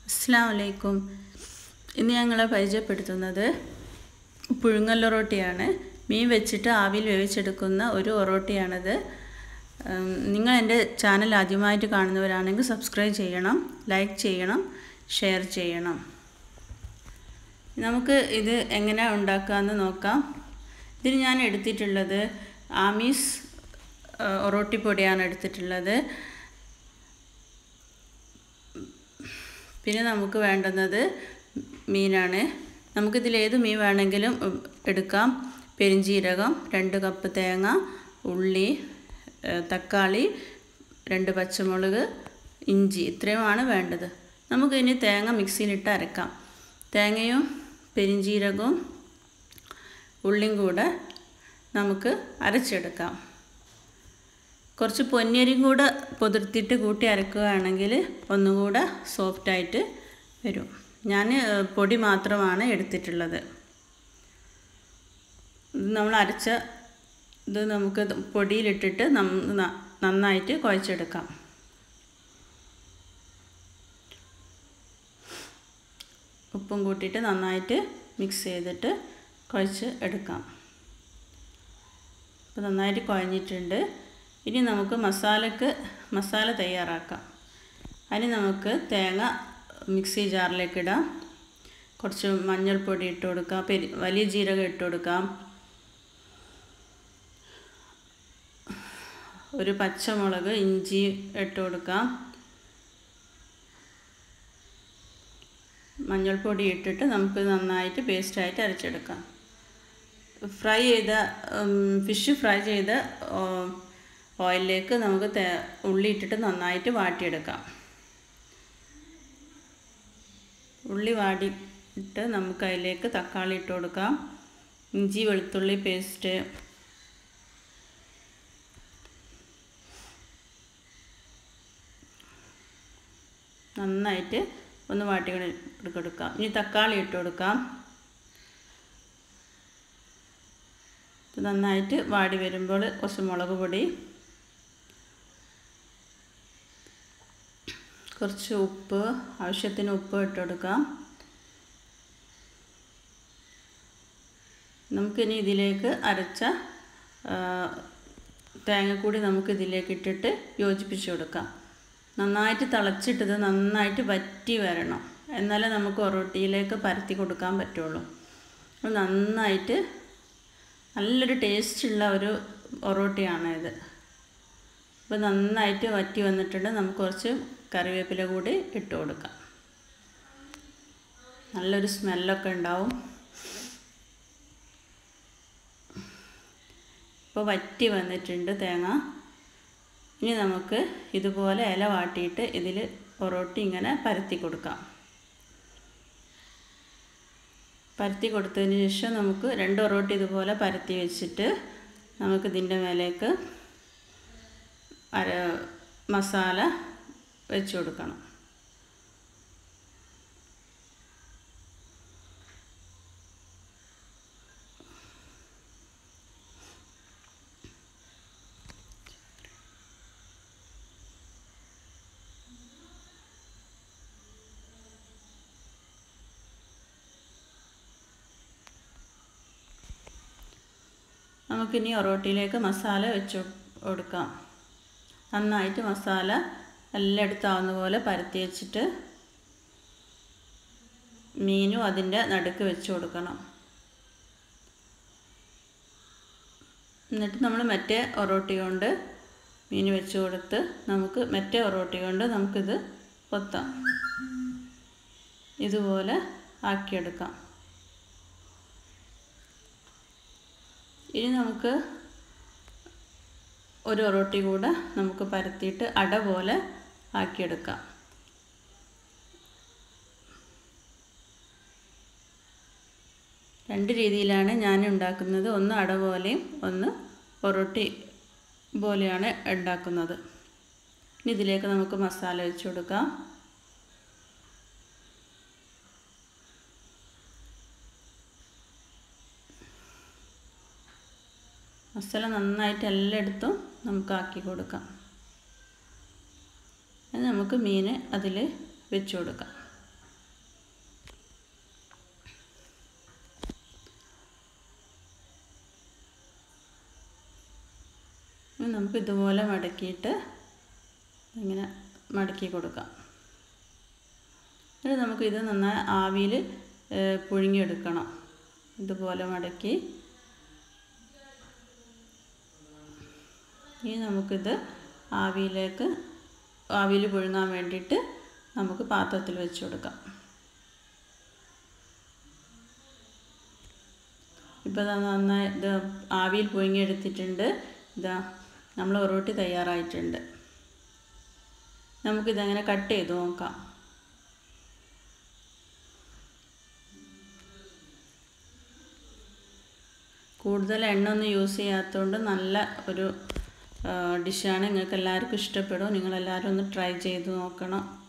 അസ്സാം വലൈക്കും ഇന്ന് ഞങ്ങളെ പരിചയപ്പെടുത്തുന്നത് പുഴുങ്ങൽ ഒറോട്ടിയാണ് മീൻ വെച്ചിട്ട് ആവിയിൽ വേവിച്ചെടുക്കുന്ന ഒരു ഒറോട്ടിയാണിത് ഉം, നിങ്ങൾ എൻ്റെ ചാനൽ ആദ്യമായിട്ട് കാണുന്നവരാണെങ്കിൽ സബ്സ്ക്രൈബ് ചെയ്യണം ലൈക്ക് ചെയ്യണം ഷെയർ ചെയ്യണം നമുക്ക് ഇത് എങ്ങനെ ഉണ്ടാക്കാമെന്ന് നോക്കാം ഇതിന് ഞാൻ എടുത്തിട്ടുള്ളത് ആമീസ് ആ, ഒറോട്ടി പൊടിയാണ് എടുത്തിട്ടുള്ളത് പിന്നെ നമുക്ക് വേണ്ടുന്നത് മീനാണ് നമുക്കിതിൽ ഏത് മീൻ വേണമെങ്കിലും ഉം, എടുക്കാം പെരിഞ്ചീരകം രണ്ട് കപ്പ് തേങ്ങ ഉള്ളി ഏ, തക്കാളി രണ്ട് പച്ചമുളക് ഇഞ്ചി ഇത്രയുമാണ് വേണ്ടത് നമുക്കിനി തേങ്ങ മിക്സിയിലിട്ട് അരക്കാം തേങ്ങയും പെരിഞ്ചീരകവും ഉള്ളിയും കൂടെ നമുക്ക് അരച്ചെടുക്കാം കുറച്ച് പൊന്നിയരിയും കൂടെ പൊതിർത്തിയിട്ട് കൂട്ടി അരക്കുകയാണെങ്കിൽ ഒന്നുകൂടെ സോഫ്റ്റായിട്ട് വരും ഞാൻ പൊടി മാത്രമാണ് എടുത്തിട്ടുള്ളത് ഇത് നമ്മൾ അരച്ച ഇത് നമുക്ക് ഇത് പൊടിയിലിട്ടിട്ട് നം- ന- നന്നായിട്ട് കുഴച്ചെടുക്കാം ഉപ്പും കൂട്ടിയിട്ട് നന്നായിട്ട് മിക്സ് ചെയ്തിട്ട് കുഴച്ച് എടുക്കാം അപ്പോൾ നന്നായിട്ട് കുഴഞ്ഞിട്ടുണ്ട് ഇനി നമുക്ക് മസാലക്ക് മസാല തയ്യാറാക്കാം അതിന് നമുക്ക് തേങ്ങ മിക്സി ജാറിലേക്ക് ഇടാം കുറച്ച് മഞ്ഞൾപ്പൊടി ഇട്ട് കൊടുക്കാം പെരി വലിയ ജീരകം ഇട്ട് കൊടുക്കാം ഒരു പച്ചമുളക് ഇഞ്ചി ഇട്ട് കൊടുക്കാം മഞ്ഞൾപ്പൊടി ഇട്ടിട്ട് നമുക്ക് നന്നായിട്ട് പേസ്റ്റായിട്ട് അരച്ചെടുക്കാം ഫ്രൈ ചെയ്ത ഫിഷ് ഫ്രൈ ചെയ്ത ഉം, ഓയിലിലേക്ക് നമുക്ക് തേ ഉള്ളി ഇട്ടിട്ട് നന്നായിട്ട് വാട്ടിയെടുക്കാം ഉള്ളി വാടിയിട്ട് നമുക്ക് അതിലേക്ക് തക്കാളി ഇട്ട് കൊടുക്കാം ഇഞ്ചി വെളുത്തുള്ളി പേസ്റ്റ് നന്നായിട്ട് ഒന്ന് വാട്ടി കൊടുക്കാം ഇനി തക്കാളി ഇട്ട് കൊടുക്കാം ഇത് നന്നായിട്ട് വാടി വരുമ്പോൾ കുറച്ച് മുളക് പൊടി കുറച്ച് ഉപ്പ് ആവശ്യത്തിന് ഉപ്പ് ഇട്ട് കൊടുക്കാം നമുക്കിനി ഇതിലേക്ക് അരച്ച ആ, തേങ്ങക്കൂടി നമുക്ക് ഇതിലേക്ക് ഇട്ടിട്ട് യോജിപ്പിച്ച് കൊടുക്കാം നന്നായിട്ട് തിളച്ചിട്ടത് നന്നായിട്ട് വറ്റി വരണം എന്നാലേ നമുക്ക് ഒറോട്ടിയിലേക്ക് പരത്തി കൊടുക്കാൻ പറ്റുള്ളൂ അപ്പോൾ നന്നായിട്ട് നല്ലൊരു ടേസ്റ്റുള്ള ഒരു ഒറോട്ടിയാണ് ഇത് അപ്പോൾ നന്നായിട്ട് വറ്റി വന്നിട്ടുണ്ട് നമുക്ക് കുറച്ച് കറിവേപ്പില കൂടി ഇട്ട് കൊടുക്കാം നല്ലൊരു സ്മെല്ലൊക്കെ ഉണ്ടാവും ഇപ്പോൾ വറ്റി വന്നിട്ടുണ്ട് തേങ്ങ ഇനി നമുക്ക് ഇതുപോലെ ഇല വാട്ടിയിട്ട് ഇതിൽ പൊറോട്ടി ഇങ്ങനെ പരത്തി കൊടുക്കാം പരത്തി കൊടുത്തതിന് ശേഷം നമുക്ക് രണ്ട് പൊറോട്ടി ഇതുപോലെ പരത്തി വെച്ചിട്ട് നമുക്ക് ഇതിൻ്റെ മേലേക്ക് അര മസാല വെച്ച് കൊടുക്കണം നമുക്കിനി ഒറോട്ടിയിലേക്ക് മസാല വെച്ച് കൊടുക്കാം നന്നായിട്ട് മസാല എല്ലായിടത്തും ആവുന്ന പോലെ പരത്തി വെച്ചിട്ട് മീനും അതിൻ്റെ നടുക്ക് വെച്ച് കൊടുക്കണം എന്നിട്ട് നമ്മൾ മറ്റേ ഒറോട്ടി കൊണ്ട് മീൻ വെച്ച് കൊടുത്ത് നമുക്ക് മറ്റേ ഒറോട്ടി കൊണ്ട് നമുക്കിത് കൊത്താം ഇതുപോലെ ആക്കിയെടുക്കാം ഇനി നമുക്ക് ഒരു ഒറോട്ടി കൂടെ നമുക്ക് പരത്തിയിട്ട് അട പോലെ ആക്കിയെടുക്കാം രണ്ട് രീതിയിലാണ് ഞാൻ ഉണ്ടാക്കുന്നത് ഒന്ന് അട പോലെയും ഒന്ന് ഒറോട്ടി പോലെയാണ് ഉണ്ടാക്കുന്നത് ഇനി ഇതിലേക്ക് നമുക്ക് മസാല വെച്ച് കൊടുക്കാം മസാല നന്നായിട്ട് എല്ലായിടത്തും നമുക്ക് ആക്കി കൊടുക്കാം അത് നമുക്ക് മീൻ അതിൽ വെച്ച് കൊടുക്കാം ഇനി നമുക്ക് ഇതുപോലെ മടക്കിയിട്ട് ഇങ്ങനെ മടക്കി കൊടുക്കാം എന്നിട്ട് നമുക്ക് ഇത് നന്നായി ആവിയിൽ പുഴുങ്ങിയെടുക്കണം ഇതുപോലെ മടക്കി ഇനി നമുക്കിത് ആവിയിലേക്ക് ആവിയിൽ പുഴുങ്ങാൻ വേണ്ടിയിട്ട് നമുക്ക് പാത്രത്തിൽ വെച്ച് കൊടുക്കാം ഇപ്പോൾ ഇതാ നന്നായി ഇത് ആവിയിൽ പുഴുങ്ങിയെടുത്തിട്ടുണ്ട് ഇതാ നമ്മൾ ഒറോട്ടി തയ്യാറായിട്ടുണ്ട് നമുക്കിതങ്ങനെ കട്ട് ചെയ്ത് നോക്കാം കൂടുതൽ എണ്ണ ഒന്നും യൂസ് ചെയ്യാത്തതുകൊണ്ട് നല്ല ഒരു ഡിഷാണ് നിങ്ങൾക്ക് എല്ലാവർക്കും ഇഷ്ടപ്പെടും നിങ്ങളെല്ലാവരും ഒന്ന് ട്രൈ ചെയ്ത് നോക്കണം